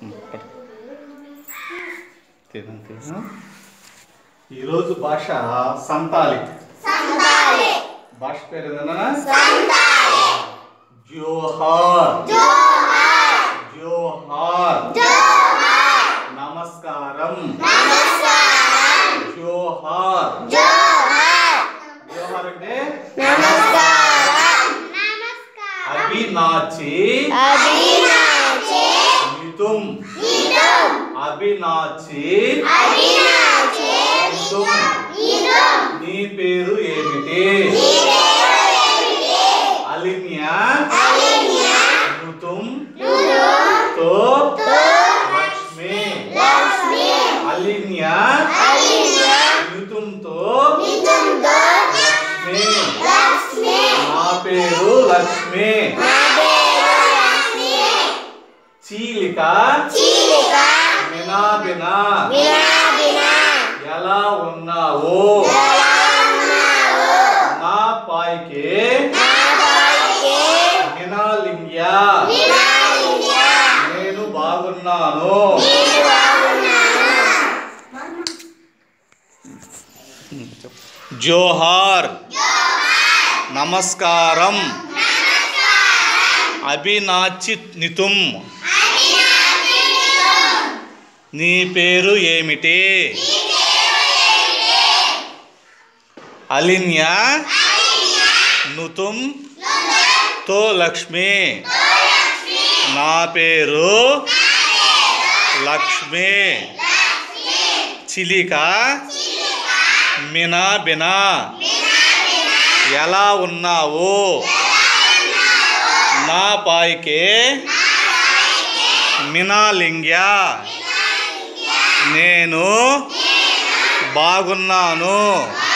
తిను తిను ఈరోజు భాష సంతాలి భాష పేరు ఏందన్నా జోహార్ జోహార్ నమస్కారం జోహార్ జోహార్ అంటే అభినాచి నితుం అభినాచి నితుం నీ పేరు ఏమిటి అలిన్యా నుతుం తో లక్ష్మి అలిన్యా యుతంతో లక్ష్మి నా పేరు లక్ష్మి చీలిక మినాబినా ఎలా ఉన్నావు నా పాయికి మినాలింగ్యా నేను బాగున్నాను జోహార్ నమస్కారం అభినాచినితుం నీ పేరు ఏమిటి అలిన్యా నుతుం తో లక్ష్మి నా పేరు లక్ష్మి చిలిక మినా బినా ఎలా ఉన్నావు నా పాయికే మినాలింగ్యా నేను బాగున్నాను